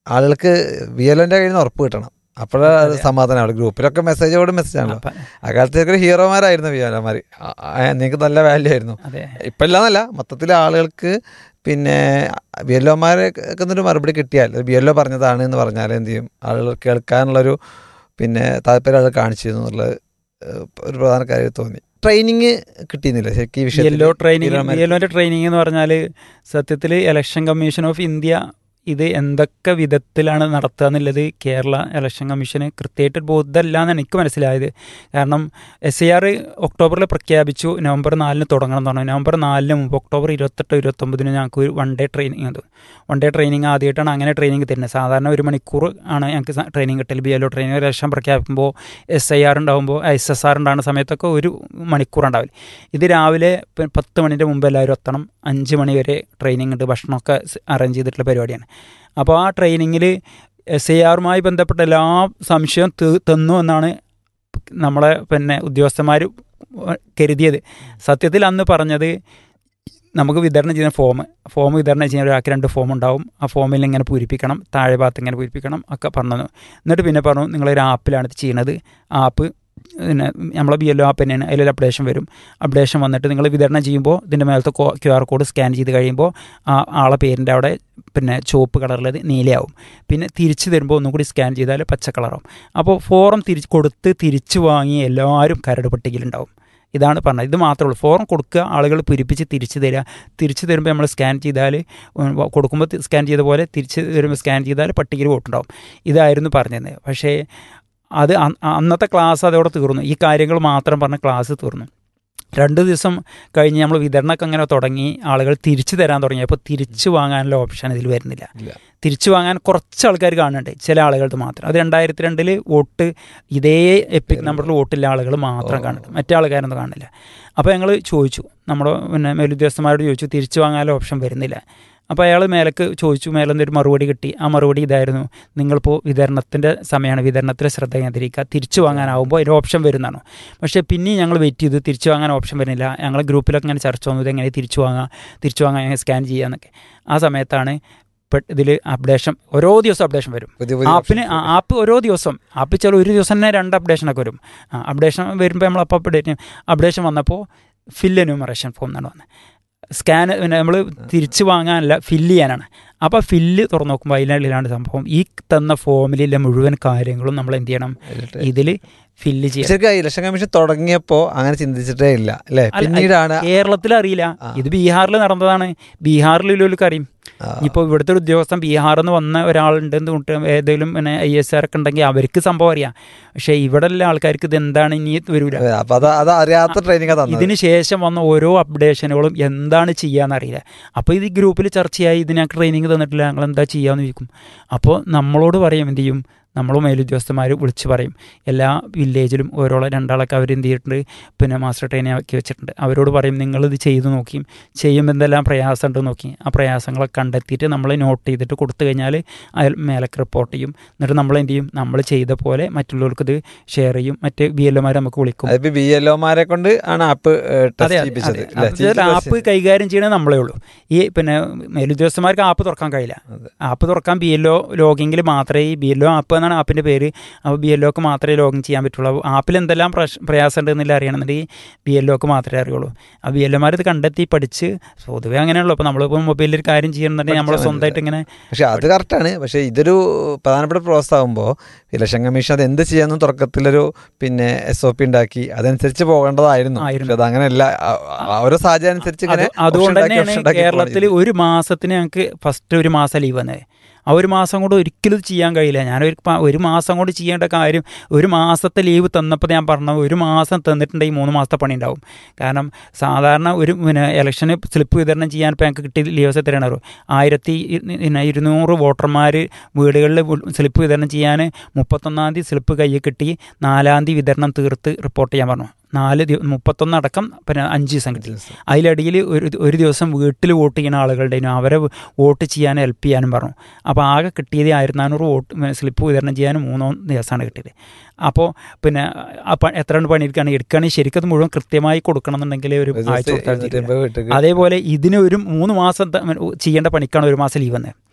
ആളുകൾക്ക് വി എല്ലോൻ്റെ കയ്യിൽ നിന്ന് ഉറപ്പ് കിട്ടണം അപ്പോഴാണ് അത് സമാധാനമാണ് ഗ്രൂപ്പിലൊക്കെ മെസ്സേജോട് മെസ്സേജ് ആണല്ലോ അപ്പ- അക്കാലത്തേക്ക് ഹീറോമാരായിരുന്നു വി എല്ലോമാർ നിങ്ങൾക്ക് നല്ല വാല്യൂ ആയിരുന്നു അതെ ഇപ്പം ഇല്ലാന്നല്ല മൊത്തത്തിൽ ആളുകൾക്ക് പിന്നെ ബി എൽ ഒമാരെ ഒരു മറുപടി കിട്ടിയാൽ ബി എൽ ഒ പറഞ്ഞതാണ് എന്ന് പറഞ്ഞാൽ എന്ത് ചെയ്യും ആളുകൾ കേൾക്കാനുള്ളൊരു പിന്നെ താല്പര്യം ആളുകൾ കാണിച്ചിരുന്നു എന്നുള്ളത് ഏഹ്, ഒരു പ്രധാന കാര്യം തോന്നി ട്രെയിനിങ് കിട്ടിയിരുന്നില്ല ശരിക്കും ഈ വിഷയത്തിൽ യെല്ലോ ട്രെയിനിങ് തീരുമാനം- യെല്ലോൻ്റെ ട്രെയിനിങ് എന്ന് പറഞ്ഞാൽ സത്യത്തിൽ ഇലക്ഷൻ കമ്മീഷൻ ഓഫ് ഇന്ത്യ ഇത് എന്തൊക്കെ വിധത്തിലാണ് നടത്തുക എന്നുള്ളത് കേരള ഇലക്ഷൻ കമ്മീഷന് കൃത്യമായിട്ട് ബോധമല്ല എന്നാണ് എനിക്ക് മനസ്സിലായത് കാരണം എസ് ഐ ആർ ഒക്ടോബറിൽ പ്രഖ്യാപിച്ചു നവംബർ നാലിന് തുടങ്ങണം എന്ന് പറഞ്ഞു നവംബർ നാലിന് മുമ്പ് ഒക്ടോബർ ഇരുപത്തെട്ട് ഇരുപത്തൊമ്പതിന് ഞങ്ങൾക്ക് ഒരു വൺ ഡേ ട്രെയിനിങ് ഉണ്ട് വൺ ഡേ ട്രെയിനിങ് ആദ്യമായിട്ടാണ് അങ്ങനെ ട്രെയിനിങ് തരുന്നത് സാധാരണ ഒരു മണിക്കൂർ ആണ് ഞങ്ങൾക്ക് ട്രെയിനിങ് കിട്ടൽ B L O training election പ്രഖ്യാപിക്കുമ്പോൾ എസ് ഐ ആർ ഉണ്ടാകുമ്പോൾ എസ് എസ് ആർ ഉണ്ടാകുന്ന സമയത്തൊക്കെ ഒരു മണിക്കൂർ ഉണ്ടാവില്ല ഇത് രാവിലെ പ- പത്ത് മണിൻ്റെ മുമ്പ് എല്ലാവരും എത്തണം അഞ്ച് മണി വരെ ട്രെയിനിങ് ഉണ്ട് ഭക്ഷണമൊക്കെ അറേഞ്ച് ചെയ്തിട്ടുള്ള പരിപാടിയാണ് അപ്പോൾ ആ ട്രെയിനിങ്ങിൽ എസ് ഐ ആറുമായി ബന്ധപ്പെട്ട എല്ലാ സംശയവും തീ- തന്നു എന്നാണ് നമ്മളെ പിന്നെ ഉദ്യോഗസ്ഥന്മാർ കരുതിയത് സത്യത്തിൽ അന്ന് പറഞ്ഞത് നമുക്ക് വിതരണം ചെയ്യുന്ന ഫോം ഫോം വിതരണം ചെയ്യുന്ന ഒരാൾക്ക് രണ്ട് ഫോം ഉണ്ടാവും ആ ഫോമിൽ ഇങ്ങനെ പൂരിപ്പിക്കണം താഴെ ഭാഗത്ത് ഇങ്ങനെ പൂരിപ്പിക്കണം ഒക്കെ പറഞ്ഞു എന്നിട്ട് പിന്നെ പറഞ്ഞു നിങ്ങളൊരു ആപ്പിലാണ് ഇത് ചെയ്യണത് ആപ്പ് പിന്നെ നമ്മളെ ബി എൽ ഒ ആപ്പ് തന്നെയാണ് അതിലൊരു അപ്ഡേഷൻ വരും അപ്ഡേഷൻ വന്നിട്ട് നിങ്ങൾ വിതരണം ചെയ്യുമ്പോൾ ഇതിൻ്റെ മേലത്തെ ക്യു ആർ കോഡ് സ്കാൻ ചെയ്ത് കഴിയുമ്പോൾ ആ ആളെ പേരിൻ്റെ അവിടെ പിന്നെ ചുവപ്പ് കളറിലത് നീലയാവും പിന്നെ തിരിച്ച് തരുമ്പോൾ ഒന്നും കൂടി സ്കാൻ ചെയ്താൽ പച്ച കളറാവും അപ്പോൾ ഫോറം തിരിച്ച് കൊടുത്ത് തിരിച്ച് വാങ്ങി എല്ലാവരും കരട് പട്ടികയിലുണ്ടാവും ഇതാണ് പറഞ്ഞത് ഇത് മാത്രമേ ഉള്ളൂ ഫോറം കൊടുക്കുക ആളുകൾ പൂരിപ്പിച്ച് തിരിച്ച് തരിക തിരിച്ച് തരുമ്പോൾ നമ്മൾ സ്കാൻ ചെയ്താൽ കൊടുക്കുമ്പോൾ സ്കാൻ ചെയ്ത പോലെ തിരിച്ച് വരുമ്പോൾ സ്കാൻ ചെയ്താൽ പട്ടികയിൽ വോട്ടുണ്ടാവും ഇതായിരുന്നു പറഞ്ഞത് പക്ഷേ അത് അ- അന്നത്തെ ക്ലാസ് അതോടെ തീർന്നു ഈ കാര്യങ്ങൾ മാത്രം പറഞ്ഞ ക്ലാസ് തീർന്നു രണ്ട് ദിവസം കഴിഞ്ഞ് നമ്മൾ വിതരണമൊക്കെ അങ്ങനെ തുടങ്ങി ആളുകൾ തിരിച്ചു തരാൻ തുടങ്ങി അപ്പോൾ തിരിച്ചു വാങ്ങാനുള്ള ഓപ്ഷൻ ഇതിൽ വരുന്നില്ല ഇല്ല. തിരിച്ചു വാങ്ങാൻ കുറച്ച് ആൾക്കാർ കാണുന്നുണ്ട് ചില ആളുകൾക്ക് മാത്രം അത് രണ്ടായിരത്തി രണ്ടിൽ വോട്ട് ഇതേ എപ്പിക് നമ്പറിൽ വോട്ടില്ല ആളുകൾ മാത്രം ഓ. കാണുന്നുണ്ട് മറ്റേ ആൾക്കാരൊന്നും കാണില്ല അപ്പോൾ ഞങ്ങൾ ചോദിച്ചു നമ്മുടെ പിന്നെ മേലുദ്യോഗസ്ഥന്മാരോട് ചോദിച്ചു തിരിച്ചു വാങ്ങാനുള്ള ഓപ്ഷൻ വരുന്നില്ല അപ്പോൾ അയാൾ മേലേക്ക് ചോദിച്ചു മേലെ ഒരു മറുപടി കിട്ടി ആ മറുപടി ഇതായിരുന്നു നിങ്ങളിപ്പോൾ വിതരണത്തിൻ്റെ സമയമാണ് വിതരണത്തിൽ ശ്രദ്ധ കേന്ദ്രീകരിക്കുക തിരിച്ചു വാങ്ങാനാവുമ്പോൾ അതിന് ഓപ്ഷൻ വരുന്നതാണ് പക്ഷേ പിന്നെയും ഞങ്ങൾ വെയിറ്റ് ചെയ്ത് തിരിച്ചു വാങ്ങാൻ ഓപ്ഷൻ വരുന്നില്ല ഞങ്ങൾ ഗ്രൂപ്പിലൊക്കെ ഇങ്ങനെ ചർച്ച വന്നു ഇതെങ്ങനെ തിരിച്ചു വാങ്ങാം തിരിച്ചു വാങ്ങാൻ എങ്ങനെ സ്കാൻ ചെയ്യാന്നൊക്കെ ആ സമയത്താണ് ഇതിൽ അപ്ഡേഷൻ ഓരോ ദിവസം അപ്ഡേഷൻ വരും പുതിയ പുതിയ ആപ്പിന് options. ആ, ആപ്പ് ഓരോ ദിവസം ആപ്പ് ചില ഒരു ദിവസം തന്നെ രണ്ട് അപ്ഡേഷനൊക്കെ വരും ആ, അപ്ഡേഷൻ വരുമ്പോൾ നമ്മൾ അപ്പോൾ അപ്ഡേറ്റ് ചെയ്യും അപ്ഡേഷൻ വന്നപ്പോൾ ഫില്ല് എന്യൂമറേഷൻ ഫോം എന്നാണ് വന്നത് സ്കാൻ പിന്നെ നമ്മൾ തിരിച്ച് വാങ്ങാനല്ല ഫില്ല് ചെയ്യാനാണ് അപ്പോൾ ഫില്ല് തുറന്ന് നോക്കുമ്പോൾ അതിനുള്ളിലാണ് സംഭവം ഈ തന്ന ഫോമിലുള്ള മുഴുവൻ കാര്യങ്ങളും നമ്മൾ എന്ത് ചെയ്യണം ഇതിലിട്ട് ഇതിൽ ഫില്ല് ചെയ്യണം ശരിക്കും ഇലക്ഷൻ കമ്മീഷൻ തുടങ്ങിയപ്പോൾ അങ്ങനെ ചിന്തിച്ചിട്ടേ ഇല്ല അല്ലേ അല്ല, പിന്നീടാണ് കേരളത്തിൽ അറിയില്ല ആ. ഇത് ബീഹാറിൽ നടന്നതാണ് ബീഹാറിലുള്ളവർക്ക് അറിയും ആ, ഇപ്പോൾ ഇവിടുത്തെ ഒരു ഉദ്യോഗസ്ഥൻ ബീഹാറിൽ നിന്ന് വന്ന ഒരാളുണ്ടെന്ന് തൊട്ട് ഏതെങ്കിലും പിന്നെ ഐ എസ് ആർ ഒക്കെ ഉണ്ടെങ്കിൽ അവർക്ക് സംഭവം അറിയാം പക്ഷേ ഇവിടെ ഉള്ള ആൾക്കാർക്ക് ഇത് എന്താണ് ഇനി വരൂല അതെ, അപ്പൊ അത് അത് അറിയാത്ത ട്രെയിനിങ് തന്നത് ഇതിന് ശേഷം വന്ന ഓരോ അപ്ഡേഷനുകളും എന്താണ് ചെയ്യാന്നറിയില്ല അപ്പോൾ ഇത് ഗ്രൂപ്പിൽ ചർച്ചയായി ഇത് ഞങ്ങൾക്ക് ട്രെയിനിങ് തന്നിട്ടില്ല ഞങ്ങൾ എന്താ ചെയ്യാന്ന് ചോദിക്കും അപ്പോൾ നമ്മളോട് പറയും എന്ത് ചെയ്യും നമ്മൾ മേലുദ്യോഗസ്ഥന്മാർ വിളിച്ച് പറയും എല്ലാ വില്ലേജിലും ഓരോളെ രണ്ടാളൊക്കെ അവർ എന്ത് ചെയ്തിട്ടുണ്ട് പിന്നെ മാസ്റ്റർ ട്രെയിനിങ് ആക്കി വെച്ചിട്ടുണ്ട് അവരോട് പറയും നിങ്ങളിത് ചെയ്ത് നോക്കിയും ചെയ്യുമ്പോൾ എന്തെല്ലാം പ്രയാസം ഉണ്ട് നോക്കി ആ പ്രയാസങ്ങളൊക്കെ കണ്ടെത്തിയിട്ട് നമ്മൾ നോട്ട് ചെയ്തിട്ട് കൊടുത്തു കഴിഞ്ഞാൽ അയാൾ മേലക്ക് റിപ്പോർട്ട് ചെയ്യും എന്നിട്ട് നമ്മൾ എന്ത് ചെയ്യും നമ്മൾ ചെയ്ത പോലെ മറ്റുള്ളവർക്ക് ഇത് ഷെയർ ചെയ്യും മറ്റ് ബി എൽ ഒമാരെ നമുക്ക് വിളിക്കും അതിപ്പോ ബി എൽ ഒമാരെ കൊണ്ട് ആണ് ആപ്പ് അതെ ടെസ്റ്റ് അതെ, ചെയ്യിപ്പിച്ചത് അതെ. അല്ലേ? അത് വെച്ചാൽ ആപ്പ് കൈകാര്യം ചെയ്യണത് നമ്മളേ ഉള്ളൂ ഈ പിന്നെ മേലുദ്യോഗസ്ഥന്മാർക്ക് ആപ്പ് തുറക്കാൻ കഴിയില്ല അതെ. ആപ്പ് തുറക്കാൻ ബി എൽ ഒ ലോഗിങ്ങിൽ മാത്രമേ ഈ ബി എൽ ഒ ആപ്പ് എന്നാണ് ആപ്പിൻ്റെ പേര് അപ്പോൾ ബി എൽ ഒക്ക് മാത്രമേ ലോഗിൻ ചെയ്യാൻ പറ്റുള്ളൂ അപ്പോൾ ആപ്പിൽ എന്തെല്ലാം പ്രശ് പ്രയാസം ഉണ്ടെന്നില്ല അറിയണമെന്നുണ്ടെങ്കിൽ ബി എൽ ഒക്ക് മാത്രമേ അറിയുള്ളൂ ആ ബി എൽ ഒമാർ ഇത് കണ്ടെത്തി പഠിച്ച് പൊതുവേ അങ്ങനെയുള്ളൂ അപ്പോൾ നമ്മളിപ്പോൾ മൊബൈലിൽ ഒരു കാര്യം ചെയ്യണമെന്നുണ്ടെങ്കിൽ നമ്മൾ പഠിച്ചാൽ മതി. സ്വന്തമായിട്ട് ഇങ്ങനെ പക്ഷെ അത് കറക്റ്റാണ് പക്ഷെ ഇതൊരു പ്രധാനപ്പെട്ട പ്രോസസ് ആകുമ്പോൾ ഇലക്ഷൻ കമ്മീഷൻ അത് എന്ത് ചെയ്യാമെന്ന് തുടക്കത്തിലൊരു പിന്നെ എസ് ഒ പി ഉണ്ടാക്കി അതനുസരിച്ച് പോകേണ്ടതായിരുന്നു ആയിരുന്നു. പക്ഷെ അതങ്ങനെയല്ല ആ- ആ ഓരോ സാഹചര്യം അനുസരിച്ച് ഇങ്ങനെ അത് അതുകൊണ്ട് option ഉണ്ടാക്കി, തന്നെയാണ് option ഉണ്ടാക്കി കേരളത്തിൽ പോകണം. ഒരു മാസത്തിന് ഞങ്ങൾക്ക് ഫസ്റ്റ് ഒരു മാസം ലീവ് വന്നത് ആ ഒരു മാസം കൊണ്ട് ഒരിക്കലും ഇത് ചെയ്യാൻ കഴിയില്ല ഞാൻ ഒരു പ- ഒരു മാസം കൊണ്ട് ചെയ്യേണ്ട കാര്യം ഒരു മാസത്തെ ലീവ് തന്നപ്പോൾ ഞാൻ പറഞ്ഞത് ഒരു മാസം തന്നിട്ടുണ്ടെങ്കിൽ മൂന്ന് മാസത്തെ പണി ഉണ്ടാവും കാരണം സാധാരണ ഒരു പിന്നെ ഇലക്ഷന് സ്ലിപ്പ് വിതരണം ചെയ്യാൻ ഇപ്പോൾ ഞങ്ങൾക്ക് കിട്ടിയ ലീവ്സ് എത്രയാണ് അറിയോ ആയിരത്തി ഇ- പിന്നെ ഇരുന്നൂറ് വോട്ടർമാർ വീടുകളിൽ സ്ലിപ്പ് വിതരണം ചെയ്യാൻ മുപ്പത്തൊന്നാം തീയതി സ്ലിപ്പ് കയ്യിൽ കിട്ടി നാലാം തീയതി വിതരണം തീർത്ത് റിപ്പോർട്ട് ചെയ്യാൻ പറഞ്ഞു നാല് ദിവ മുപ്പത്തൊന്ന് അടക്കം പിന്നെ അഞ്ച് ദിവസം കിട്ടി അതിലിടയിൽ ഒരു ഒരു ദിവസം വീട്ടിൽ വോട്ട് ചെയ്യുന്ന ആളുകളുടെയും അവരെ വോട്ട് ചെയ്യാൻ ഹെൽപ്പ് ചെയ്യാനും പറഞ്ഞു അപ്പോൾ ആകെ കിട്ടിയത് ആയിരത്തി നാനൂറ് വോട്ട് സ്ലിപ്പ് വിതരണം ചെയ്യാൻ മൂന്നോ ദിവസമാണ് കിട്ടിയത് അപ്പോൾ പിന്നെ ആ പ- എത്ര കൊണ്ട് പണിയെടുക്കുകയാണെങ്കിൽ എടുക്കുകയാണെങ്കിൽ ശരിക്കും അത് മുഴുവൻ കൃത്യമായി കൊടുക്കണം എന്നുണ്ടെങ്കിൽ ഒരു ഒരു ആഴ്ച ദിവസം കൊടുത്താൽ ഇരുന്നൂറ്റി തീരില്ല. അമ്പത് വീട്ടിൽ അതേപോലെ ഇതിന് ഒരു മൂന്ന് മാസം ത- ചെയ്യേണ്ട പണിക്കാണ് ഒരു മാസം ലീവ് വന്നത്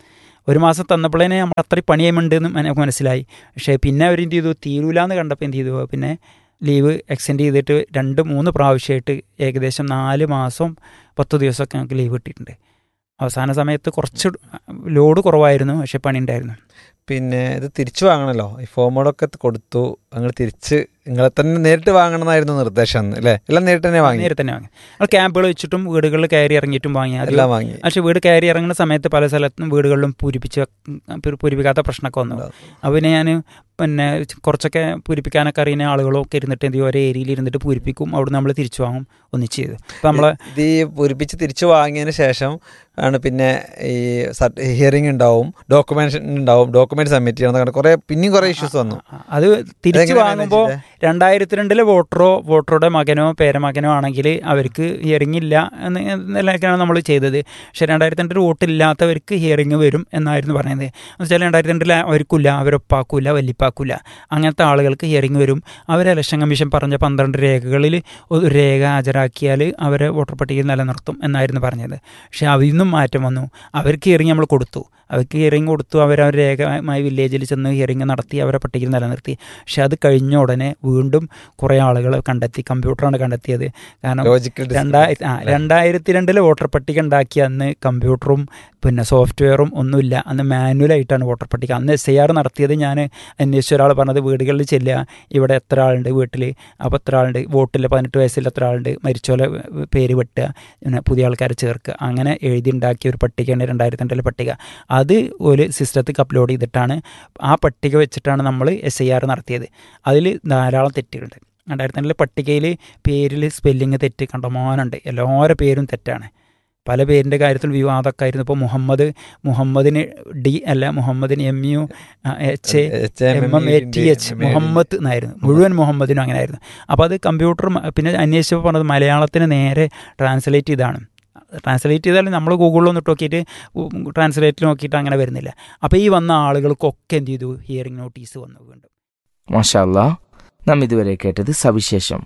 ഒരു മാസം തന്നപ്പോഴേനെ നമ്മൾ അത്രയും പണിയുമുണ്ടെന്നും എനിക്ക് മനസ്സിലായി പക്ഷേ പിന്നെ അവർ എന്ത് ചെയ്തു തീരൂല എന്ന് കണ്ടപ്പോൾ എന്ത് ചെയ്തു പിന്നെ ലീവ് എക്സ്റ്റെൻഡ് ചെയ്തിട്ട് രണ്ട് മൂന്ന് പ്രാവശ്യമായിട്ട് ഏകദേശം നാല് മാസം പത്ത് ദിവസമൊക്കെ ഞങ്ങൾക്ക് ലീവ് കിട്ടിയിട്ടുണ്ട് അവസാന സമയത്ത് കുറച്ച് ലോഡ് കുറവായിരുന്നു പക്ഷേ പണി ഉണ്ടായിരുന്നു പിന്നെ ഇത് തിരിച്ചു വാങ്ങണല്ലോ ഈ ഫോമുകളൊക്കെ കൊടുത്തു അങ്ങനെ തിരിച്ച് നിങ്ങളെ തന്നെ നേരിട്ട് വാങ്ങണമെന്നായിരുന്നു നിർദ്ദേശം അന്ന് അല്ലേ എല്ലാം നേരിട്ട് തന്നെ വാങ്ങി നേരെ തന്നെ വാങ്ങി നമ്മൾ ക്യാമ്പുകൾ വെച്ചിട്ടും വീടുകളിൽ കയറി ഇറങ്ങിയിട്ടും വാങ്ങി അത് എല്ലാം വാങ്ങി പക്ഷേ വീട് കയറി ഇറങ്ങുന്ന സമയത്ത് പല സ്ഥലത്തും വീടുകളിലും പൂരിപ്പിച്ച് വെക്ക- പൂരി- പൂരിപ്പിക്കാത്ത പ്രശ്നമൊക്കെ വന്നു അപ്പോൾ പിന്നെ ഞാൻ പിന്നെ കുറച്ചൊക്കെ പൂരിപ്പിക്കാനൊക്കെ അറിയുന്ന ആളുകളൊക്കെ ഇരുന്നിട്ട് എന്ത് ചെയ്യും ഒരേ ഏരിയയിൽ ഇരുന്നിട്ട് പൂരിപ്പിക്കും അവിടെ നമ്മൾ തിരിച്ചു വാങ്ങും ഒന്നിച്ച് ചെയ്തു അപ്പോൾ നമ്മൾ ഇത് ഈ പൂരിപ്പിച്ച് തിരിച്ചു വാങ്ങിയതിന് ശേഷം ആണ് പിന്നെ ഈ ഹിയറിംഗ് ഉണ്ടാവും ഡോക്യുമെന്റേഷൻ ഉണ്ടാവും ഡോക്യുമെന്റ് സബ്മിറ്റ് ചെയ്യണം എന്നൊക്കെ കുറേ പിന്നെയും കുറേ ഇഷ്യൂസ് വന്നു അത് തിരിച്ചു അതെങ്ങനെ വാങ്ങുമ്പോൾ manage ചെയ്തേ? രണ്ടായിരത്തി രണ്ടിലെ വോട്ടറോ വോട്ടറുടെ മകനോ പേരമകനോ ആണെങ്കിൽ അവർക്ക് ഹിയറിംഗ് ഇല്ല എന്ന് എന്നൊക്കെയാണ് നമ്മൾ ചെയ്തത് പക്ഷേ രണ്ടായിരത്തി രണ്ടിൽ വോട്ടില്ലാത്തവർക്ക് ഹിയറിംഗ് വരും എന്നായിരുന്നു പറയുന്നത് എന്ന് വെച്ചാൽ രണ്ടായിരത്തി രണ്ടിൽ അവർക്കില്ല അവരൊപ്പാക്കൂല വല്ലിപ്പാക്കൂല അങ്ങനത്തെ ആളുകൾക്ക് ഹിയറിംഗ് വരും അവർ ഇലക്ഷൻ കമ്മീഷൻ പറഞ്ഞ പന്ത്രണ്ട് രേഖകളിൽ ഒരു രേഖ ഹാജരാക്കിയാൽ അവരെ വോട്ടർ പട്ടികയിൽ നിലനിർത്തും എന്നായിരുന്നു പറഞ്ഞത് പക്ഷേ അതിൽ നിന്നും മാറ്റം വന്നു അവർക്ക് ഹിയറിംഗ് നമ്മൾ കൊടുത്തു അവർക്ക് ഹിയറിംഗ് കൊടുത്തു അവർ അവർ രേഖമായി വില്ലേജിൽ ചെന്ന് ഹിയറിംഗ് നടത്തി അവരെ പട്ടികയിൽ നിലനിർത്തി പക്ഷെ അത് കഴിഞ്ഞ ഉടനെ വീണ്ടും കുറേ ആളുകളെ കണ്ടെത്തി കമ്പ്യൂട്ടറാണ് കണ്ടെത്തിയത് കാരണം ലോജിക്കൽ രണ്ടായിരത്തി ആ രണ്ടായിരത്തി രണ്ടിലെ വോട്ടർ പട്ടിക ഉണ്ടാക്കിയ അന്ന് കമ്പ്യൂട്ടറും പിന്നെ സോഫ്റ്റ്വെയറും ഒന്നുമില്ല അന്ന് മാനുവലായിട്ടാണ് വോട്ടർ പട്ടിക അന്ന് എസ് ഐ ആർ നടത്തിയത് ഞാൻ അന്വേഷിച്ച ഒരാൾ പറഞ്ഞത് വീടുകളിൽ ചെല്ലുക ഇവിടെ എത്ര ആളുണ്ട് വീട്ടിൽ അപ്പോൾ എത്ര ആളുണ്ട് വോട്ടിൽ പതിനെട്ട് വയസ്സിൽ എത്ര ആളുണ്ട് മരിച്ചോലെ പേര് വെട്ടുക പിന്നെ പുതിയ ആൾക്കാരെ ചേർക്കുക അങ്ങനെ എഴുതി ഉണ്ടാക്കിയ ഒരു പട്ടികയാണ് രണ്ടായിരത്തി രണ്ടിലെ പട്ടിക അത് ഒരു സിസ്റ്റത്തിൽ അപ്ലോഡ് ചെയ്തിട്ടാണ് ആ പട്ടിക വെച്ചിട്ടാണ് നമ്മൾ എസ് ഐ ആർ നടത്തിയത് അതിൽ ധാരാളം തെറ്റുകളുണ്ട് രണ്ടായിരത്തി രണ്ടിലെ പട്ടികയിൽ പേരിൽ സ്പെല്ലിങ് തെറ്റ് കണ്ടമാനുണ്ട് എല്ലാവരുടെ പേരും തെറ്റാണ് പല പേരിൻ്റെ കാര്യത്തിൽ വിവാദമൊക്കെ ആയിരുന്നു ഇപ്പോൾ മുഹമ്മദ് മുഹമ്മദിന് ഡി അല്ല മുഹമ്മദിന് M U H A M M A T H Muhammad എന്നായിരുന്നു മുഴുവൻ മുഹമ്മദിനും അങ്ങനെ ആയിരുന്നു അപ്പോൾ അത് കമ്പ്യൂട്ടർ മ- പിന്നെ അന്വേഷിച്ചപ്പോൾ പറഞ്ഞത് മലയാളത്തിന് നേരെ ട്രാൻസ്ലേറ്റ് ചെയ്താണ് ട്രാൻസ്ലേറ്റ് ചെയ്താൽ നമ്മൾ ഗൂഗിളിൽ ഒന്നിട്ട് നോക്കിയിട്ട് ട്രാൻസ്ലേറ്റ് നോക്കിയിട്ട് അങ്ങനെ വരുന്നില്ല അപ്പോൾ ഈ വന്ന ആളുകൾക്കൊക്കെ എന്ത് ചെയ്തു ഹിയറിംഗ് നോട്ടീസ് വന്നു വീണ്ടും മാഷാല്ല നാം ഇതുവരെ കേട്ടത് സവിശേഷം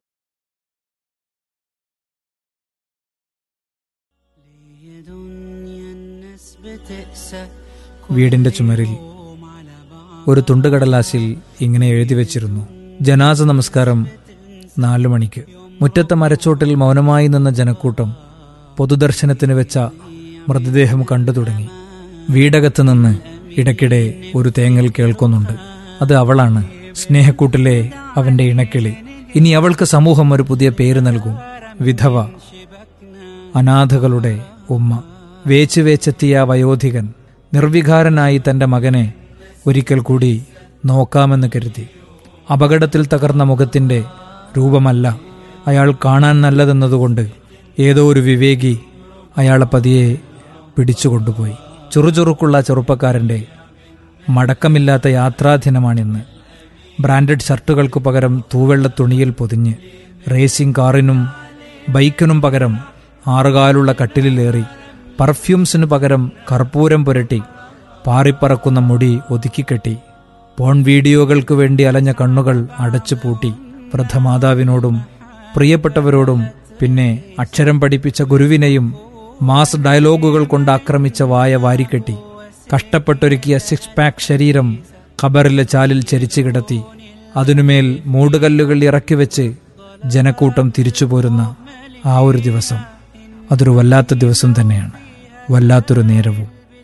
വീടിന്റെ ചുമരിൽ ഒരു തുണ്ടുകടലാസിൽ ഇങ്ങനെ എഴുതി വച്ചിരുന്നു ജനാസ നമസ്കാരം നാലു മണിക്ക് മുറ്റത്തെ മരച്ചോട്ടിൽ മൗനമായി നിന്ന ജനക്കൂട്ടം പൊതുദർശനത്തിന് വെച്ച മൃതദേഹം കണ്ടു തുടങ്ങി വീടകത്ത് നിന്ന് ഇടയ്ക്കിടെ ഒരു തേങ്ങൽ കേൾക്കുന്നുണ്ട് അത് അവളാണ് സ്നേഹക്കൂട്ടിലെ അവന്റെ ഇണക്കിളി ഇനി അവൾക്ക് സമൂഹം ഒരു പുതിയ പേര് നൽകും വിധവ അനാഥകളുടെ ഉമ്മ വേച്ച് വേച്ചെത്തിയ ആ വയോധികൻ നിർവികാരനായി തന്റെ മകനെ ഒരിക്കൽ കൂടി നോക്കാമെന്ന് കരുതി അപകടത്തിൽ തകർന്ന മുഖത്തിന്റെ രൂപമല്ല അയാൾ കാണാൻ നല്ലതെന്നതുകൊണ്ട് ഏതോ ഒരു വിവേകി അയാളെ പതിയെ പിടിച്ചുകൊണ്ടുപോയി ചുറുചുറുക്കുള്ള ചെറുപ്പക്കാരന്റെ മടക്കമില്ലാത്ത യാത്രാദിനമാണിന്ന് ബ്രാൻഡഡ് ഷർട്ടുകൾക്ക് പകരം തൂവെള്ള തുണിയിൽ പൊതിഞ്ഞ് റേസിംഗ് കാറിനും ബൈക്കിനും പകരം ആറുകാലുള്ള കട്ടിലിലേറി പർഫ്യൂംസിനു പകരം കർപ്പൂരം പുരട്ടി പാറിപ്പറക്കുന്ന മുടി ഒതുക്കിക്കെട്ടി പോൺ വീഡിയോകൾക്ക് വേണ്ടി അലഞ്ഞ കണ്ണുകൾ അടച്ചു പൂട്ടി വൃദ്ധമാതാവിനോടും പ്രിയപ്പെട്ടവരോടും പിന്നെ അക്ഷരം പഠിപ്പിച്ച ഗുരുവിനെയും മാസ് ഡയലോഗുകൾ കൊണ്ട് ആക്രമിച്ച വായ വാരിക്കെട്ടി കഷ്ടപ്പെട്ടൊരുക്കിയ സിക്സ് പാക്ക് ശരീരം ഖബറിലെ ചാലിൽ ചരിച്ചു കിടത്തി അതിനുമേൽ മൂടുകല്ലുകൾ ഇറക്കി വെച്ച് ജനക്കൂട്ടം തിരിച്ചു പോരുന്ന ആ ഒരു ദിവസം അതൊരു വല്ലാത്ത ദിവസം തന്നെയാണ് വല്ലാത്തൊരു നേരവും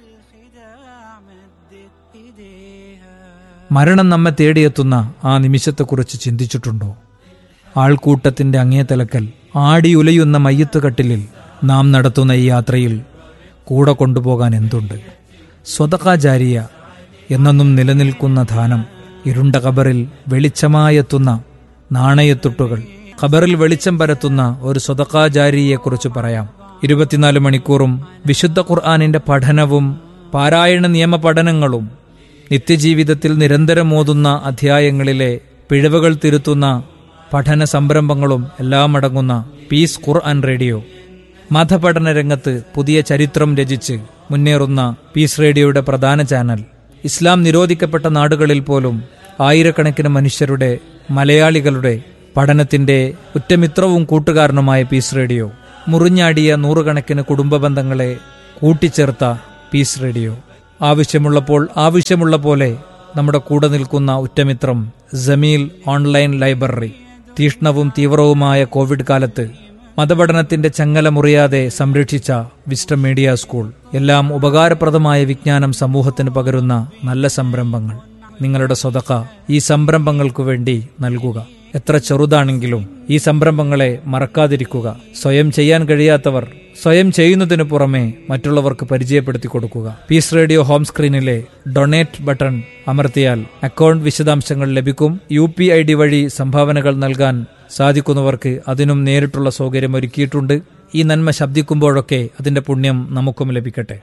മരണം നമ്മെ തേടിയെത്തുന്ന ആ നിമിഷത്തെക്കുറിച്ച് ചിന്തിച്ചിട്ടുണ്ടോ ആൾക്കൂട്ടത്തിന്റെ അങ്ങേ തലക്കൽ ആടിയുലയുന്ന മയ്യത്ത് കട്ടിലിൽ നാം നടത്തുന്ന ഈ യാത്രയിൽ കൂടെ കൊണ്ടുപോകാൻ എന്തുണ്ട് സ്വതകാചാരിയ എന്നെന്നും നിലനിൽക്കുന്ന ധാനം ഇരുണ്ട കബറിൽ വെളിച്ചമായെത്തുന്ന നാണയത്തുട്ടുകൾ ഖബറിൽ വെളിച്ചം പരത്തുന്ന ഒരു സ്വതകാചാരിയെക്കുറിച്ച് പറയാം ഇരുപത്തിനാല് മണിക്കൂറും വിശുദ്ധ ഖുർആാനിന്റെ പഠനവും പാരായണ നിയമ പഠനങ്ങളും നിത്യജീവിതത്തിൽ നിരന്തരം ഓതുന്ന അധ്യായങ്ങളിലെ പിഴവുകൾ തിരുത്തുന്ന പഠന സംരംഭങ്ങളും എല്ലാം അടങ്ങുന്ന പീസ് ഖുർആൻ റേഡിയോ മതപഠന രംഗത്ത് പുതിയ ചരിത്രം രചിച്ച് മുന്നേറുന്ന പീസ് റേഡിയോയുടെ പ്രധാന ചാനൽ ഇസ്ലാം നിരോധിക്കപ്പെട്ട നാടുകളിൽ പോലും ആയിരക്കണക്കിന് മനുഷ്യരുടെ മലയാളികളുടെ പഠനത്തിന്റെ ഉറ്റമിത്രവും കൂട്ടുകാരനുമായ പീസ് റേഡിയോ മുറിഞ്ഞാടിയ നൂറുകണക്കിന് കുടുംബ ബന്ധങ്ങളെ കൂട്ടിച്ചേർത്ത പീസ് റേഡിയോ ആവശ്യമുള്ളപ്പോൾ ആവശ്യമുള്ള പോലെ നമ്മുടെ കൂടെ നിൽക്കുന്ന ഉറ്റമിത്രം ജമീൽ ഓൺലൈൻ ലൈബ്രറി തീഷ്ണവും തീവ്രവുമായ കോവിഡ് കാലത്ത് മതപഠനത്തിന്റെ ചങ്ങല മുറിയാതെ സംരക്ഷിച്ച വിസ്റ്റം മീഡിയ സ്കൂൾ എല്ലാം ഉപകാരപ്രദമായ വിജ്ഞാനം സമൂഹത്തിന് പകരുന്ന നല്ല സംരംഭങ്ങൾ നിങ്ങളുടെ സ്വതക്ക ഈ സംരംഭങ്ങൾക്കു വേണ്ടി നൽകുക എത്ര ചെറുതാണെങ്കിലും ഈ സംരംഭങ്ങളെ മറക്കാതിരിക്കുക സ്വയം ചെയ്യാൻ കഴിയാത്തവർ സ്വയം ചെയ്യുന്നതിനു പുറമെ മറ്റുള്ളവർക്ക് പരിചയപ്പെടുത്തി കൊടുക്കുക പീസ് റേഡിയോ ഹോം സ്ക്രീനിലെ ഡൊണേറ്റ് ബട്ടൺ അമർത്തിയാൽ അക്കൗണ്ട് വിശദാംശങ്ങൾ ലഭിക്കും യു പി ഐ ഡി വഴി സംഭാവനകൾ നൽകാൻ സാധിക്കുന്നവർക്ക് അതിനും നേരിട്ടുള്ള സൗകര്യം ഒരുക്കിയിട്ടുണ്ട് ഈ നന്മ ശബ്ദിക്കുമ്പോഴൊക്കെ അതിന്റെ പുണ്യം നമുക്കും ലഭിക്കട്ടെ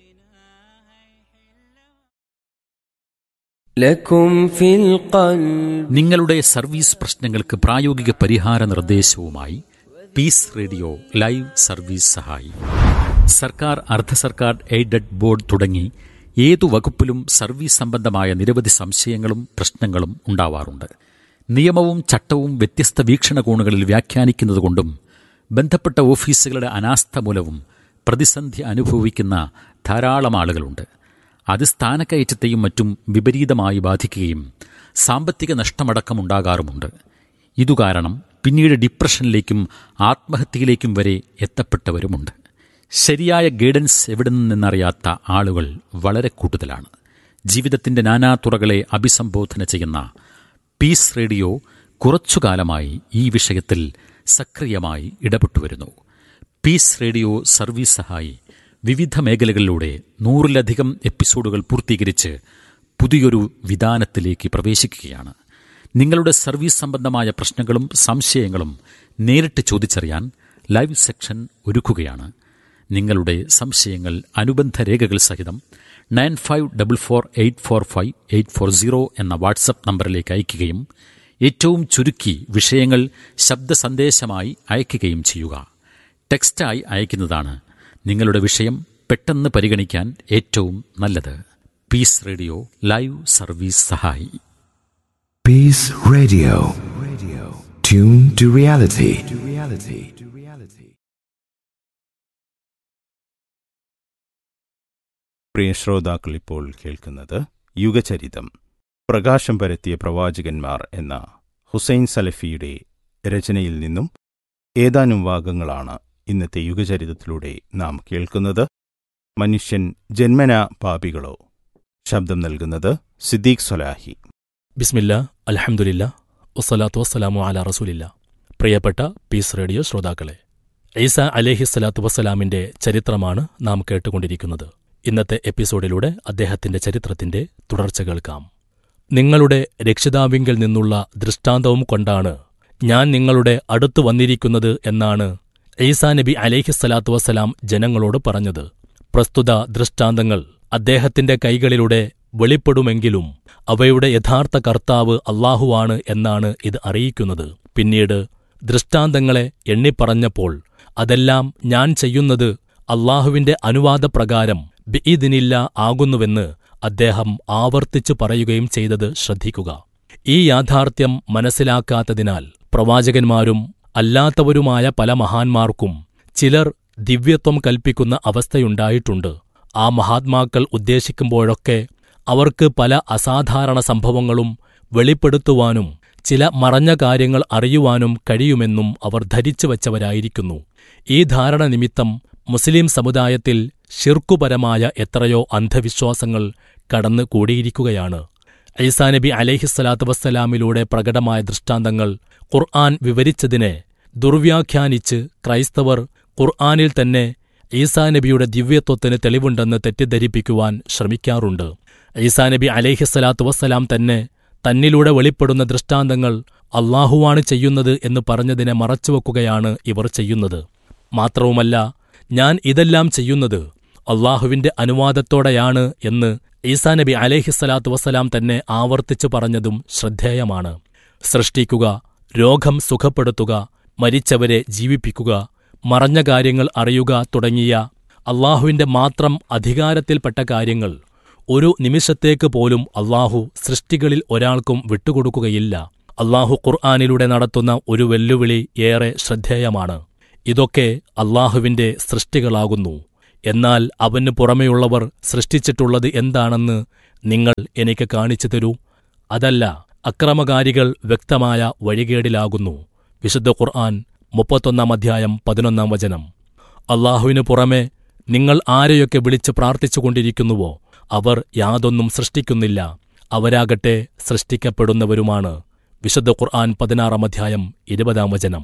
لكم في القلب നിങ്ങളുടെ സർവീസ് പ്രശ്നങ്ങൾക്ക് പ്രായോഗിക പരിഹാര നിർദ്ദേശവുമായി പീസ് റേഡിയോ ലൈവ് സർവീസ് സഹായി സർക്കാർ അർദ്ധ സർക്കാർ എയ്ഡഡ് ബോർഡ് തുടങ്ങി ഏതു വകുപ്പിലും സർവീസ് സംബന്ധമായ നിരവധി സംശയങ്ങളും പ്രശ്നങ്ങളും ഉണ്ടാവാറുണ്ട് നിയമവും ചട്ടവും വ്യത്യസ്ത വീക്ഷണകോണുകളിൽ വ്യാഖ്യാനിക്കുന്നതുകൊണ്ടും ബന്ധപ്പെട്ട ഓഫീസുകളുടെ അനാസ്ഥ മൂലവും പ്രതിസന്ധി അനുഭവിക്കുന്ന ധാരാളം ആളുകളുണ്ട് അത് സ്ഥാനക്കയറ്റത്തെയും മറ്റും വിപരീതമായി ബാധിക്കുകയും സാമ്പത്തിക നഷ്ടമടക്കമുണ്ടാകാറുമുണ്ട് ഇതുകാരണം പിന്നീട് ഡിപ്രഷനിലേക്കും ആത്മഹത്യയിലേക്കും വരെ എത്തപ്പെട്ടവരുമുണ്ട് ശരിയായ ഗൈഡൻസ് എവിടെ നിന്നറിയാത്ത ആളുകൾ വളരെ കൂടുതലാണ് ജീവിതത്തിന്റെ നാനാതുറകളെ അഭിസംബോധന ചെയ്യുന്ന പീസ് റേഡിയോ കുറച്ചുകാലമായി ഈ വിഷയത്തിൽ സക്രിയമായി ഇടപെട്ടുവരുന്നു പീസ് റേഡിയോ സർവീസ് സഹായി വിവിധ മേഖലകളിലൂടെ നൂറിലധികം എപ്പിസോഡുകൾ പൂർത്തീകരിച്ച് പുതിയൊരു വിധാനത്തിലേക്ക് പ്രവേശിക്കുകയാണ് നിങ്ങളുടെ സർവീസ് സംബന്ധമായ പ്രശ്നങ്ങളും സംശയങ്ങളും നേരിട്ട് ചോദിച്ചറിയാൻ ലൈവ് സെക്ഷൻ ഒരുക്കുകയാണ് നിങ്ങളുടെ സംശയങ്ങൾ അനുബന്ധ രേഖകൾ സഹിതം nine five double four eight four five eight four zero എന്ന വാട്സപ്പ് നമ്പറിലേക്ക് അയയ്ക്കുകയും ഏറ്റവും ചുരുക്കി വിഷയങ്ങൾ ശബ്ദ സന്ദേശമായി അയയ്ക്കുകയും ചെയ്യുക ടെക്സ്റ്റായി അയക്കുന്നതാണ് നിങ്ങളുടെ വിഷയം പെട്ടെന്ന് പരിഗണിക്കാൻ ഏറ്റവും നല്ലത് പീസ് റേഡിയോ ലൈവ് സർവീസ് സഹായി Peace Radio. Radio. Tune to reality. To reality. To reality. പ്രിയ ശ്രോതാക്കൾ ഇപ്പോൾ കേൾക്കുന്നത് യുഗചരിതം പ്രകാശം പരത്തിയ പ്രവാചകന്മാർ എന്ന ഹുസൈൻ സലഫിയുടെ രചനയിൽ നിന്നും ഏതാനും ഭാഗങ്ങളാണ് ഇന്നത്തെ യുഗചരിതത്തിലൂടെ നാം കേൾക്കുന്നത് മനുഷ്യൻ ജന്മന പാപികളോ ശബ്ദം നൽകുന്നത് സിദ്ദീഖ് സൊലാഹി ബിസ്മില്ല അൽഹംദുലില്ല വസ്സലാത്തു വസ്സലാമു അല റസൂലില്ല പ്രിയപ്പെട്ട പീസ് റേഡിയോ ശ്രോതാക്കളെ ഈസ അലേഹി സ്വലാത്തു വസ്സലാമിന്റെ ചരിത്രമാണ് നാം കേട്ടുകൊണ്ടിരിക്കുന്നത് ഇന്നത്തെ എപ്പിസോഡിലൂടെ അദ്ദേഹത്തിന്റെ ചരിത്രത്തിന്റെ തുടർച്ച കേൾക്കാം നിങ്ങളുടെ രക്ഷിതാവിങ്കിൽ നിന്നുള്ള ദൃഷ്ടാന്തവും കൊണ്ടാണ് ഞാൻ നിങ്ങളുടെ അടുത്തു വന്നിരിക്കുന്നത് എന്നാണ് ഈസാ നബി അലേഹിസ്സലാത്തു വസ്സലാം ജനങ്ങളോട് പറഞ്ഞത് പ്രസ്തുത ദൃഷ്ടാന്തങ്ങൾ അദ്ദേഹത്തിന്റെ കൈകളിലൂടെ വെളിപ്പെടുമെങ്കിലും അവയുടെ യഥാർത്ഥ കർത്താവ് അള്ളാഹുവാണ് എന്നാണ് ഇത് അറിയിക്കുന്നത് പിന്നീട് ദൃഷ്ടാന്തങ്ങളെ എണ്ണിപ്പറഞ്ഞപ്പോൾ അതെല്ലാം ഞാൻ ചെയ്യുന്നത് അള്ളാഹുവിന്റെ അനുവാദപ്രകാരം ബിഇദിനില്ല ആകുന്നുവെന്ന് അദ്ദേഹം ആവർത്തിച്ചു പറയുകയും ചെയ്തത് ശ്രദ്ധിക്കുക ഈ യാഥാർത്ഥ്യം മനസ്സിലാക്കാത്തതിനാൽ പ്രവാചകന്മാരും അല്ലാത്തവരുമായ പല മഹാന്മാർക്കും ചിലർ ദിവ്യത്വം കൽപ്പിക്കുന്ന അവസ്ഥയുണ്ടായിട്ടുണ്ട് ആ മഹാത്മാക്കൾ ഉദ്ദേശിക്കുമ്പോഴൊക്കെ അവർക്ക് പല അസാധാരണ സംഭവങ്ങളും വെളിപ്പെടുത്തുവാനും ചില മറഞ്ഞ കാര്യങ്ങൾ അറിയുവാനും കഴിയുമെന്നും അവർ ധരിച്ചു വച്ചവരായിരിക്കുന്നു ഈ ധാരണ നിമിത്തം മുസ്ലിം സമുദായത്തിൽ ഷിർക്കുപരമായ എത്രയോ അന്ധവിശ്വാസങ്ങൾ കടന്നു കൂടിയിരിക്കുകയാണ് ഐസാ നബി അലേഹിസ്സലാത്തു വസ്സലാമിലൂടെ പ്രകടമായ ദൃഷ്ടാന്തങ്ങൾ ഖുർആൻ വിവരിച്ചതിനെ ദുർവ്യാഖ്യാനിച്ച് ക്രൈസ്തവർ ഖുർആനിൽ തന്നെ ഈസാ നബിയുടെ ദിവ്യത്വത്തിന് തെളിവുണ്ടെന്ന് തെറ്റിദ്ധരിപ്പിക്കുവാൻ ശ്രമിക്കാറുണ്ട് ഈസാ നബി അലേഹിസ്സലാത്തു വസ്സലാം തന്നെ തന്നിലൂടെ വെളിപ്പെടുന്ന ദൃഷ്ടാന്തങ്ങൾ അള്ളാഹുവാണ് ചെയ്യുന്നത് എന്ന് പറഞ്ഞതിനെ മറച്ചുവെക്കുകയാണ് ഇവർ ചെയ്യുന്നത് മാത്രവുമല്ല ഞാൻ ഇതെല്ലാം ചെയ്യുന്നത് അള്ളാഹുവിന്റെ അനുവാദത്തോടെയാണ് എന്ന് ഈസാ നബി അലേഹിസ്സലാത്തു വസ്സലാം തന്നെ ആവർത്തിച്ചു പറഞ്ഞതും ശ്രദ്ധേയമാണ് സൃഷ്ടിക്കുക രോഗം സുഖപ്പെടുത്തുക മരിച്ചവരെ ജീവിപ്പിക്കുക മറഞ്ഞ കാര്യങ്ങൾ അറിയുക തുടങ്ങിയ അള്ളാഹുവിന്റെ മാത്രം അധികാരത്തിൽപ്പെട്ട കാര്യങ്ങൾ ഒരു നിമിഷത്തേക്ക് പോലും അള്ളാഹു സൃഷ്ടികളിൽ ഒരാൾക്കും വിട്ടുകൊടുക്കുകയില്ല അള്ളാഹു ഖുർആാനിലൂടെ നടത്തുന്ന ഒരു വെല്ലുവിളി ഏറെ ശ്രദ്ധേയമാണ് ഇതൊക്കെ അള്ളാഹുവിന്റെ സൃഷ്ടികളാകുന്നു എന്നാൽ അവന് പുറമെയുള്ളവർ സൃഷ്ടിച്ചിട്ടുള്ളത് എന്താണെന്ന് നിങ്ങൾ എനിക്ക് കാണിച്ചു തരൂ അതല്ല അക്രമകാരികൾ വ്യക്തമായ വഴികേടിലാകുന്നു വിശുദ്ധ ഖുർആൻ മുപ്പത്തൊന്നാം അധ്യായം പതിനൊന്നാം വചനം അള്ളാഹുവിനു പുറമെ നിങ്ങൾ ആരെയൊക്കെ വിളിച്ച് പ്രാർത്ഥിച്ചുകൊണ്ടിരിക്കുന്നുവോ അവർ യാതൊന്നും സൃഷ്ടിക്കുന്നില്ല അവരാകട്ടെ സൃഷ്ടിക്കപ്പെടുന്നവരുമാണ് വിശുദ്ധ ഖുർആൻ പതിനാറാം അധ്യായം ഇരുപതാം വചനം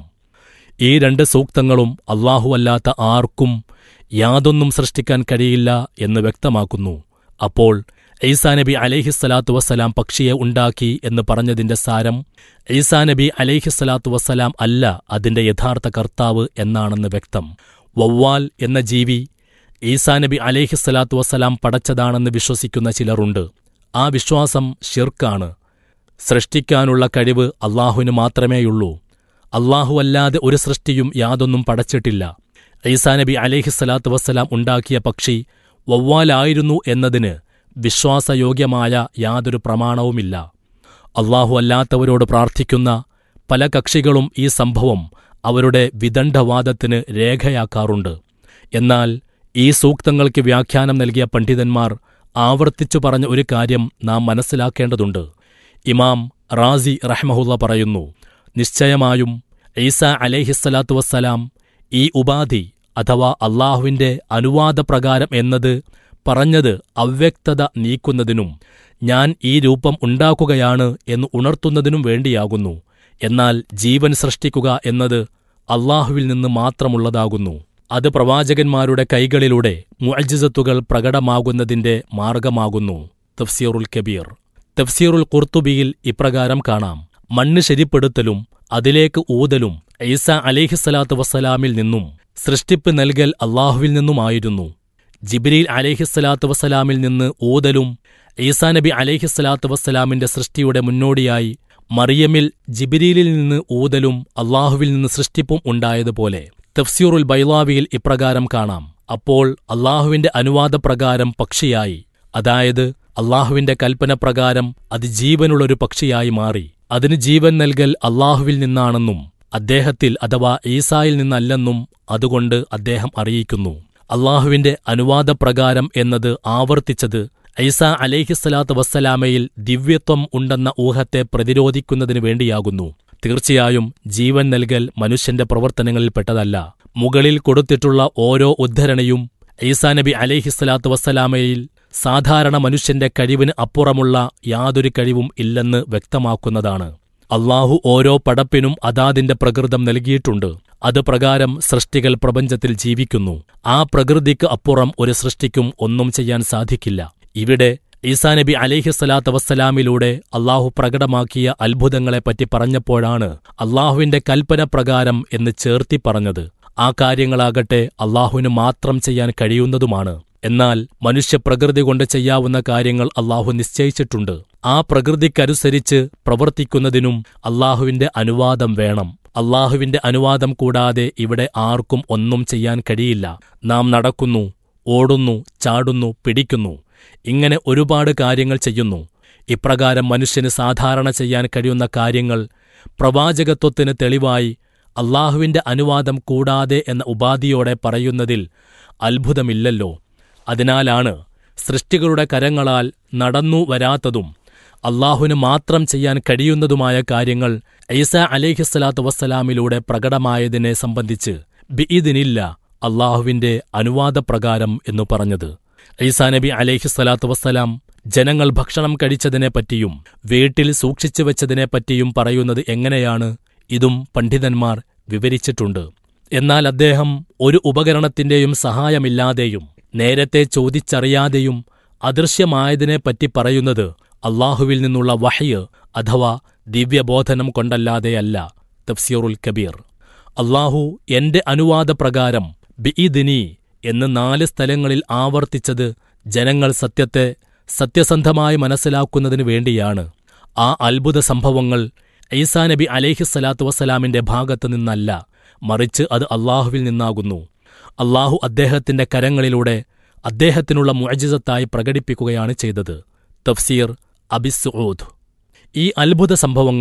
ഈ രണ്ട് സൂക്തങ്ങളും അല്ലാഹുവല്ലാത്ത ആർക്കും യാതൊന്നും സൃഷ്ടിക്കാൻ കഴിയില്ല എന്ന് വ്യക്തമാക്കുന്നു അപ്പോൾ ഈസാ നബി അലൈഹിസ്സലാത്തു വസ്സലാം പക്ഷിയെ ഉണ്ടാക്കി എന്ന് പറഞ്ഞതിന്റെ സാരം ഈസാ നബി അലൈഹിസ്സലാത്തു വസ്സലാം അല്ല അതിന്റെ യഥാർത്ഥ കർത്താവ് എന്നാണെന്ന് വ്യക്തം വവ്വാൽ എന്ന ജീവി ഈസാ നബി അലൈഹിസ്സലാത്തു വസ്സലാം പടച്ചതാണെന്ന് വിശ്വസിക്കുന്ന ചിലരുണ്ട് ആ വിശ്വാസം ഷിർക്കാണ് സൃഷ്ടിക്കാനുള്ള കഴിവ് അള്ളാഹുവിന് മാത്രമേയുള്ളൂ അല്ലാഹുവല്ലാതെ ഒരു സൃഷ്ടിയും യാതൊന്നും പടച്ചിട്ടില്ല ഈസാ നബി അലേഹിസ്സലാത്തു വസ്സലാം ഉണ്ടാക്കിയ പക്ഷി വവ്വാലായിരുന്നു എന്നതിന് വിശ്വാസയോഗ്യമായ യാതൊരു പ്രമാണവുമില്ല അള്ളാഹു അല്ലാത്തവരോട് പ്രാർത്ഥിക്കുന്ന പല കക്ഷികളും ഈ സംഭവം അവരുടെ വിദണ്ഡവാദത്തിന് രേഖയാക്കാറുണ്ട് എന്നാൽ ഈ സൂക്തങ്ങൾക്ക് വ്യാഖ്യാനം നൽകിയ പണ്ഡിതന്മാർ ആവർത്തിച്ചു പറഞ്ഞ ഒരു കാര്യം നാം മനസ്സിലാക്കേണ്ടതുണ്ട് ഇമാം റാസി റഹ്മഹുല്ല പറയുന്നു നിശ്ചയമായും ഈസ അലേഹിസ്സലാത്തു വസ്സലാം ഈ ഉപാധി അഥവാ അള്ളാഹുവിന്റെ അനുവാദപ്രകാരം എന്നത് പറഞ്ഞത് അവ്യക്തത നീക്കുന്നതിനും ഞാൻ ഈ രൂപം ഉണ്ടാക്കുകയാണ് എന്ന് ഉണർത്തുന്നതിനും വേണ്ടിയാകുന്നു എന്നാൽ ജീവൻ സൃഷ്ടിക്കുക എന്നത് അള്ളാഹുവിൽ നിന്ന് മാത്രമുള്ളതാകുന്നു അത് പ്രവാചകന്മാരുടെ കൈകളിലൂടെ മുഅജിസത്തുകൾ പ്രകടമാകുന്നതിന്റെ മാർഗമാകുന്നു തഫ്സീറുൽ കബീർ തഫ്സീറുൽ ഖുർത്തുബിയിൽ ഇപ്രകാരം കാണാം മണ്ണ് ശരിപ്പെടുത്തലും അതിലേക്ക് ഊതലും ഈസ അലേഹിസ്സലാത്തു വസ്സലാമിൽ നിന്നും സൃഷ്ടിപ്പ് നൽകൽ അള്ളാഹുവിൽ നിന്നുമായിരുന്നു ജിബ്രീൽ അലേഹിസ്സലാത്തു വസ്സലാമിൽ നിന്ന് ഊതലും ഈസാ നബി അലേഹിസ്സലാത്തു വസ്സലാമിന്റെ സൃഷ്ടിയുടെ മുന്നോടിയായി മറിയമിൽ ജിബിരിലിൽ നിന്ന് ഊതലും അള്ളാഹുവിൽ നിന്ന് സൃഷ്ടിപ്പും ഉണ്ടായതുപോലെ തഫ്സീറുൽ ബൈലാവിയിൽ ഇപ്രകാരം കാണാം അപ്പോൾ അള്ളാഹുവിന്റെ അനുവാദപ്രകാരം പക്ഷിയായി അതായത് അള്ളാഹുവിന്റെ കൽപ്പന പ്രകാരം അത് ജീവനുള്ളൊരു പക്ഷിയായി മാറി അതിന് ജീവൻ നൽകൽ അള്ളാഹുവിൽ നിന്നാണെന്നും അദ്ദേഹത്തിൽ അഥവാ ഈസായിൽ നിന്നല്ലെന്നും അതുകൊണ്ട് അദ്ദേഹം അറിയിക്കുന്നു അള്ളാഹുവിന്റെ അനുവാദപ്രകാരം എന്നത് ആവർത്തിച്ചത് ഐസ അലേഹിസ്സലാത്ത് വസ്സലാമയിൽ ദിവ്യത്വം ഉണ്ടെന്ന ഊഹത്തെ പ്രതിരോധിക്കുന്നതിനു വേണ്ടിയാകുന്നു തീർച്ചയായും ജീവൻ നൽകൽ മനുഷ്യന്റെ പ്രവർത്തനങ്ങളിൽപ്പെട്ടതല്ല മുകളിൽ കൊടുത്തിട്ടുള്ള ഓരോ ഉദ്ധരണിയും ഈസാ നബി അലേഹിസ്സലാത്ത് വസ്സലാമയിൽ സാധാരണ മനുഷ്യന്റെ കഴിവിന് അപ്പുറമുള്ള യാതൊരു കഴിവും ഇല്ലെന്ന് വ്യക്തമാക്കുന്നതാണ് അള്ളാഹു ഓരോ പടപ്പിനും അതാതിന്റെ പ്രകൃതം നൽകിയിട്ടുണ്ട് അത് പ്രകാരം സൃഷ്ടികൾ പ്രപഞ്ചത്തിൽ ജീവിക്കുന്നു ആ പ്രകൃതിക്ക് അപ്പുറം ഒരു സൃഷ്ടിക്കും ഒന്നും ചെയ്യാൻ സാധിക്കില്ല ഇവിടെ ഈസാ നബി അലേഹിസ്സലാത്ത് വസ്സലാമിലൂടെ അള്ളാഹു പ്രകടമാക്കിയ അത്ഭുതങ്ങളെപ്പറ്റി പറഞ്ഞപ്പോഴാണ് അള്ളാഹുവിന്റെ കൽപ്പന പ്രകാരം എന്ന് ചേർത്തി പറഞ്ഞത് ആ കാര്യങ്ങളാകട്ടെ അള്ളാഹുവിന് മാത്രം ചെയ്യാൻ കഴിയുന്നതുമാണ് എന്നാൽ മനുഷ്യപ്രകൃതി കൊണ്ട് ചെയ്യാവുന്ന കാര്യങ്ങൾ അള്ളാഹു നിശ്ചയിച്ചിട്ടുണ്ട് ആ പ്രകൃതിക്കനുസരിച്ച് പ്രവർത്തിക്കുന്നതിനും അള്ളാഹുവിന്റെ അനുവാദം വേണം അള്ളാഹുവിന്റെ അനുവാദം കൂടാതെ ഇവിടെ ആർക്കും ഒന്നും ചെയ്യാൻ കഴിയില്ല നാം നടക്കുന്നു ഓടുന്നു ചാടുന്നു പിടിക്കുന്നു ഇങ്ങനെ ഒരുപാട് കാര്യങ്ങൾ ചെയ്യുന്നു ഇപ്രകാരം മനുഷ്യന് സാധാരണ ചെയ്യാൻ കഴിയുന്ന കാര്യങ്ങൾ പ്രവാചകത്വത്തിന് തെളിവായി അള്ളാഹുവിന്റെ അനുവാദം കൂടാതെ എന്ന ഉപാധിയോടെ പറയുന്നതിൽ അത്ഭുതമില്ലല്ലോ അതിനാലാണ് സൃഷ്ടികളുടെ കരങ്ങളാൽ നടന്നു വരാത്തതും അള്ളാഹുവിന് മാത്രം ചെയ്യാൻ കഴിയുന്നതുമായ കാര്യങ്ങൾ ഐസ അലേഹിസ്സലാത്തു വസ്സലാമിലൂടെ പ്രകടമായതിനെ സംബന്ധിച്ച് ബിഇദിനില്ല അള്ളാഹുവിന്റെ അനുവാദപ്രകാരം എന്നു പറഞ്ഞത് ഈസാ നബി അലേഹിസ്സലാത്തു വസ്സലാം ജനങ്ങൾ ഭക്ഷണം കഴിച്ചതിനെപ്പറ്റിയും വീട്ടിൽ സൂക്ഷിച്ചു വെച്ചതിനെപ്പറ്റിയും പറയുന്നത് എങ്ങനെയാണ് ഇതും പണ്ഡിതന്മാർ വിവരിച്ചിട്ടുണ്ട് എന്നാൽ അദ്ദേഹം ഒരു ഉപകരണത്തിന്റെയും സഹായമില്ലാതെയും നേരത്തെ ചോദിച്ചറിയാതെയും അദൃശ്യമായതിനെപ്പറ്റി പറയുന്നത് അള്ളാഹുവിൽ നിന്നുള്ള വഹയ് അഥവാ ദിവ്യബോധനം കൊണ്ടല്ലാതെയല്ല തഫ്സീറുൽ കബീർ അള്ളാഹു എന്റെ അനുവാദപ്രകാരം ബിഇദിനി എന്ന് നാല് സ്ഥലങ്ങളിൽ ആവർത്തിച്ചത് ജനങ്ങൾ സത്യത്തെ സത്യസന്ധമായി മനസ്സിലാക്കുന്നതിനു വേണ്ടിയാണ് ആ അത്ഭുത സംഭവങ്ങൾ ഈസാ നബി അലേഹിസ്സലാത്തു വസ്സലാമിന്റെ ഭാഗത്തു നിന്നല്ല മറിച്ച് അത് അള്ളാഹുവിൽ നിന്നാകുന്നു അള്ളാഹു അദ്ദേഹത്തിന്റെ കരങ്ങളിലൂടെ അദ്ദേഹത്തിനുള്ള മുഅജിസത്തായി പ്രകടിപ്പിക്കുകയാണ് ചെയ്തത് തഫ്സീർ അബിസ്ഊദ് ഈ അത്ഭുത സംഭവങ്ങൾ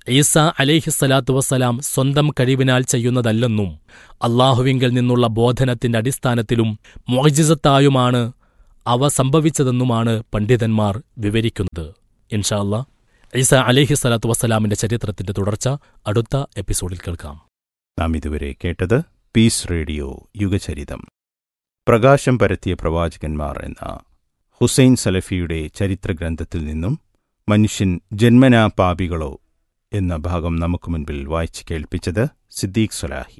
ഈസ അലേഹിസ്സലാത്തു വസ്സലാം സ്വന്തം കഴിവിനാൽ ചെയ്യുന്നതല്ലെന്നും അള്ളാഹുവിങ്കിൽ നിന്നുള്ള ബോധനത്തിന്റെ അടിസ്ഥാനത്തിലും മോജിസത്തായുമാണ് അവ സംഭവിച്ചതെന്നുമാണ് പണ്ഡിതന്മാർ വിവരിക്കുന്നത് ഇൻഷാ അല്ലാ ഈസ അലേഹിസ്സലാത്തു വസ്സലാമിന്റെ ചരിത്രത്തിന്റെ തുടർച്ച അടുത്ത എപ്പിസോഡിൽ കേൾക്കാം നാം ഇതുവരെ കേട്ടത് പീസ് റേഡിയോ യുഗചരിതം പ്രകാശം പരത്തിയ പ്രവാചകന്മാർ എന്ന ഹുസൈൻ സലഫിയുടെ ചരിത്രഗ്രന്ഥത്തിൽ നിന്നും മനുഷ്യൻ ജന്മനാ പാപികളോ എന്ന ഭാഗം നമുക്ക് മുൻപിൽ വായിച്ചു കേൾപ്പിച്ചത് സിദ്ദീഖ് സലാഹി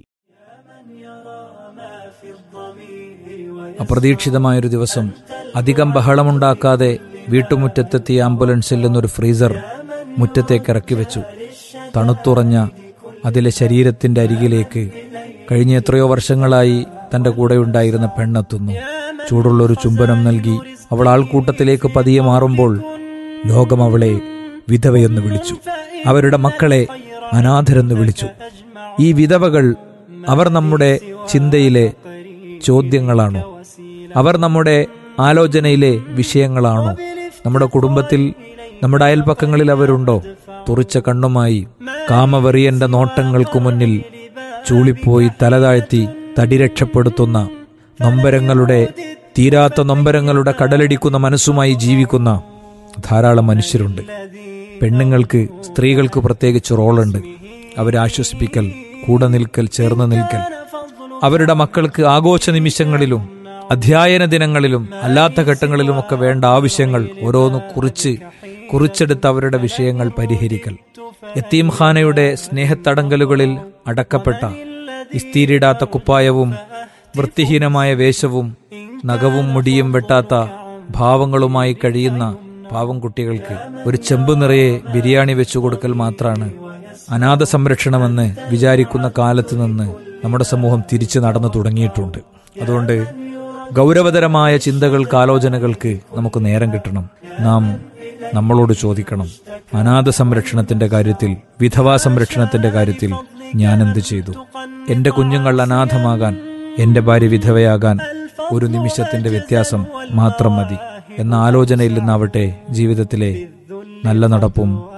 അപ്രതീക്ഷിതമായൊരു ദിവസം അധികം ബഹളമുണ്ടാക്കാതെ വീട്ടുമുറ്റത്തെത്തിയ ആംബുലൻസിൽ നിന്നൊരു ഫ്രീസർ മുറ്റത്തേക്ക് ഇറക്കി വെച്ചു തണുത്തുറഞ്ഞ അതിലെ ശരീരത്തിന്റെ അരികിലേക്ക് കഴിഞ്ഞ എത്രയോ വർഷങ്ങളായി തന്റെ കൂടെയുണ്ടായിരുന്ന പെണ്ണെത്തുന്നു ചൂടുള്ളൊരു ചുംബനം നൽകി അവൾ ആൾക്കൂട്ടത്തിലേക്ക് പതിയെ മാറുമ്പോൾ ലോകം അവളെ വിധവയെന്ന് വിളിച്ചു അവരുടെ മക്കളെ അനാഥരെന്ന് വിളിച്ചു ഈ വിധവകൾ അവർ നമ്മുടെ ചിന്തയിലെ ചോദ്യങ്ങളാണോ അവർ നമ്മുടെ ആലോചനയിലെ വിഷയങ്ങളാണോ നമ്മുടെ കുടുംബത്തിൽ നമ്മുടെ അയൽപ്പക്കങ്ങളിൽ അവരുണ്ടോ തുറിച്ച കണ്ണുമായി കാമവെറിയന്റെ നോട്ടങ്ങൾക്കു മുന്നിൽ ചൂളിപ്പോയി തലതാഴ്ത്തി തടി രക്ഷപ്പെടുത്തുന്ന നൊമ്പരങ്ങളുടെ തീരാത്ത നൊമ്പരങ്ങളുടെ കടലടിക്കുന്ന മനസ്സുമായി ജീവിക്കുന്ന ധാരാളം മനുഷ്യരുണ്ട് പെണ്ണുങ്ങൾക്ക് സ്ത്രീകൾക്ക് പ്രത്യേകിച്ച് റോളുണ്ട് അവരെ ആശ്വസിപ്പിക്കൽ കൂടെ നിൽക്കൽ ചേർന്ന് നിൽക്കൽ അവരുടെ മക്കൾക്ക് ആഘോഷ നിമിഷങ്ങളിലും അധ്യയന ദിനങ്ങളിലും അല്ലാത്ത ഘട്ടങ്ങളിലുമൊക്കെ വേണ്ട ആവശ്യങ്ങൾ ഓരോന്ന് കുറിച്ച് കുറിച്ചെടുത്ത് അവരുടെ വിഷയങ്ങൾ പരിഹരിക്കൽ യത്തീംഖാനയുടെ സ്നേഹത്തടങ്കലുകളിൽ അടക്കപ്പെട്ട ഇസ്തീരിടാത്ത കുപ്പായവും വൃത്തിഹീനമായ വേഷവും നഖവും മുടിയും വെട്ടാത്ത ഭാവങ്ങളുമായി കഴിയുന്ന പാവം കുട്ടികൾക്ക് ഒരു ചെമ്പ് നിറയെ ബിരിയാണി വെച്ചു കൊടുക്കൽ മാത്രമാണ് അനാഥ സംരക്ഷണമെന്ന് വിചാരിക്കുന്ന കാലത്ത് നിന്ന് നമ്മുടെ സമൂഹം തിരിച്ചു നടന്നു തുടങ്ങിയിട്ടുണ്ട് അതുകൊണ്ട് ഗൗരവതരമായ ചിന്തകൾക്ക് ആലോചനകൾക്ക് നമുക്ക് നേരം കിട്ടണം നാം നമ്മളോട് ചോദിക്കണം അനാഥ സംരക്ഷണത്തിന്റെ കാര്യത്തിൽ വിധവാ സംരക്ഷണത്തിന്റെ കാര്യത്തിൽ ഞാൻ എന്ത് ചെയ്തു എന്റെ കുഞ്ഞുങ്ങൾ അനാഥമാകാൻ എന്റെ ഭാര്യ വിധവയാകാൻ ഒരു നിമിഷത്തിന്റെ വ്യത്യാസം മാത്രം മതി എന്ന ആലോചനയിൽ നിന്നാവട്ടെ ജീവിതത്തിലെ നല്ല നടപ്പും